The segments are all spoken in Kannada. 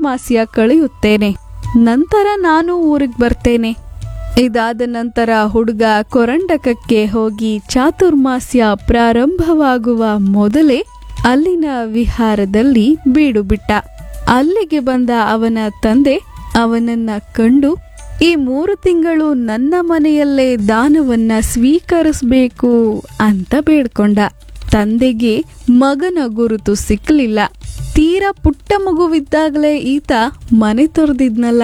ಚಾತುರ್ಮಾಸ್ಯ ಕಳೆಯುತ್ತೇನೆ ನಂತರ ನಾನು ಊರಿಗೆ ಬರ್ತೇನೆ ಇದಾದ ನಂತರ ಹುಡುಗ ಕೊರಂಡಕಕ್ಕೆ ಹೋಗಿ ಚಾತುರ್ಮಾಸ್ಯ ಪ್ರಾರಂಭವಾಗುವ ಮೊದಲೇ ಅಲ್ಲಿನ ವಿಹಾರದಲ್ಲಿ ಬೀಡು ಬಿಟ್ಟ ಅಲ್ಲಿಗೆ ಬಂದ ಅವನ ತಂದೆ ಅವನನ್ನ ಕಂಡು ಈ ಮೂರು ತಿಂಗಳು ನನ್ನ ಮನೆಯಲ್ಲೇ ದಾನವನ್ನ ಸ್ವೀಕರಿಸಬೇಕು ಅಂತ ಬೇಡ್ಕೊಂಡ ತಂದೆಗೆ ಮಗನ ಗುರುತು ಸಿಕ್ಕಲಿಲ್ಲ ತೀರಾ ಪುಟ್ಟ ಮಗುವಿದ್ದಾಗಲೇ ಈತ ಮನೆ ತೊರೆದಿದ್ನಲ್ಲ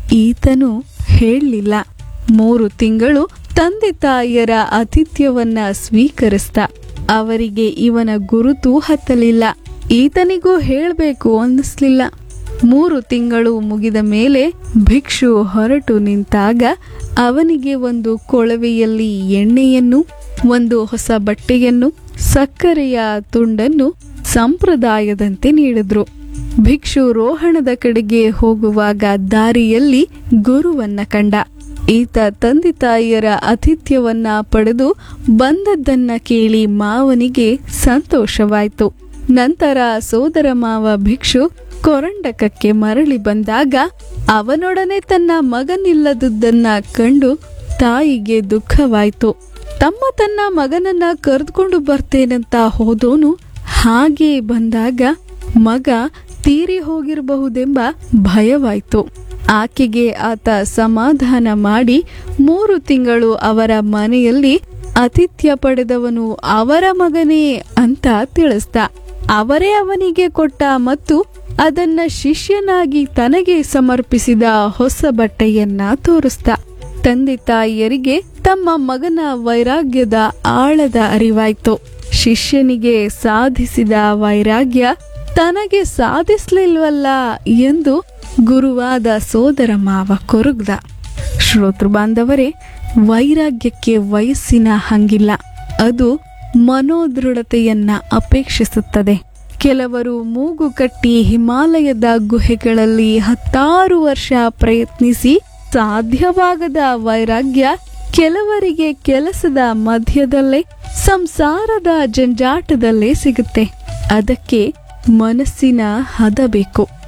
ಈತನು ಹೇಳಲಿಲ್ಲ ಮೂರು ತಿಂಗಳು ತಂದೆ ತಾಯಿಯರ ಆತಿಥ್ಯವನ್ನ ಸ್ವೀಕರಿಸ್ದ ಅವರಿಗೆ ಇವನ ಗುರುತು ಹತ್ತಲಿಲ್ಲ ಈತನಿಗೂ ಹೇಳಬೇಕು ಅನ್ನಿಸ್ಲಿಲ್ಲ ಮೂರು ತಿಂಗಳು ಮುಗಿದ ಮೇಲೆ ಭಿಕ್ಷು ಹೊರಟು ನಿಂತಾಗ ಅವನಿಗೆ ಒಂದು ಕೊಳವೆಯಲ್ಲಿ ಎಣ್ಣೆಯನ್ನು ಒಂದು ಹೊಸ ಬಟ್ಟೆಯನ್ನು ಸಕ್ಕರೆಯ ತುಂಡನ್ನು ಸಂಪ್ರದಾಯದಂತೆ ನೀಡಿದ್ರು ಭಿಕ್ಷು ರೋಹಣದ ಕಡೆಗೆ ಹೋಗುವಾಗ ದಾರಿಯಲ್ಲಿ ಗುರುವನ್ನ ಕಂಡ ಈತ ತಂದೆ ತಾಯಿಯರ ಆತಿಥ್ಯವನ್ನ ಪಡೆದು ಬಂದದ್ದನ್ನ ಕೇಳಿ ಮಾವನಿಗೆ ಸಂತೋಷವಾಯಿತು ನಂತರ ಸೋದರ ಮಾವ ಭಿಕ್ಷು ಕೊರಂಡಕಕ್ಕೆ ಮರಳಿ ಬಂದಾಗ ಅವನೊಡನೆ ತನ್ನ ಮಗನಿಲ್ಲದುದನ್ನ ಕಂಡು ತಾಯಿಗೆ ದುಃಖವಾಯಿತು ತಮ್ಮ ತನ್ನ ಮಗನನ್ನ ಕರೆದುಕೊಂಡು ಬರ್ತೇನಂತ ಹೋದೋನು ಹಾಗೆ ಬಂದಾಗ ಮಗ ತೀರಿ ಹೋಗಿರಬಹುದೆಂಬ ಭಯವಾಯಿತು ಆಕೆಗೆ ಆತ ಸಮಾಧಾನ ಮಾಡಿ ಮೂರು ತಿಂಗಳು ಅವರ ಮನೆಯಲ್ಲಿ ಆತಿಥ್ಯ ಪಡೆದವನು ಅವರ ಮಗನೇ ಅಂತ ತಿಳಿಸ್ದ ಅವರೇ ಅವನಿಗೆ ಕೊಟ್ಟ ಮತ್ತು ಅದನ್ನ ಶಿಷ್ಯನಾಗಿ ತನಗೆ ಸಮರ್ಪಿಸಿದ ಹೊಸ ಬಟ್ಟೆಯನ್ನ ತೋರಿಸ್ದ ತಂದೆ ತಾಯಿಯರಿಗೆ ತಮ್ಮ ಮಗನ ವೈರಾಗ್ಯದ ಆಳದ ಅರಿವಾಯ್ತು ಶಿಷ್ಯನಿಗೆ ಸಾಧಿಸಿದ ವೈರಾಗ್ಯ ತನಗೆ ಸಾಧಿಸ್ಲಿಲ್ವಲ್ಲ ಎಂದು ಗುರುವಾದ ಸೋದರ ಮಾವ ಕೊರಗ್ದ ಶ್ರೋತೃ ಬಾಂಧವರೇ ವೈರಾಗ್ಯಕ್ಕೆ ವಯಸ್ಸಿನ ಹಂಗಿಲ್ಲ ಅದು ಮನೋದೃಢತೆಯನ್ನ ಅಪೇಕ್ಷಿಸುತ್ತದೆ ಕೆಲವರು ಮೂಗು ಕಟ್ಟಿ ಹಿಮಾಲಯದ ಗುಹೆಗಳಲ್ಲಿ ಹತ್ತಾರು ವರ್ಷ ಪ್ರಯತ್ನಿಸಿ ಸಾಧ್ಯವಾಗದ ವೈರಾಗ್ಯ ಕೆಲವರಿಗೆ ಕೆಲಸದ ಮಧ್ಯದಲ್ಲೇ ಸಂಸಾರದ ಜಂಜಾಟದಲ್ಲೇ ಸಿಗುತ್ತೆ ಅದಕ್ಕೆ ಮನಸ್ಸಿನ ಹದ ಬೇಕು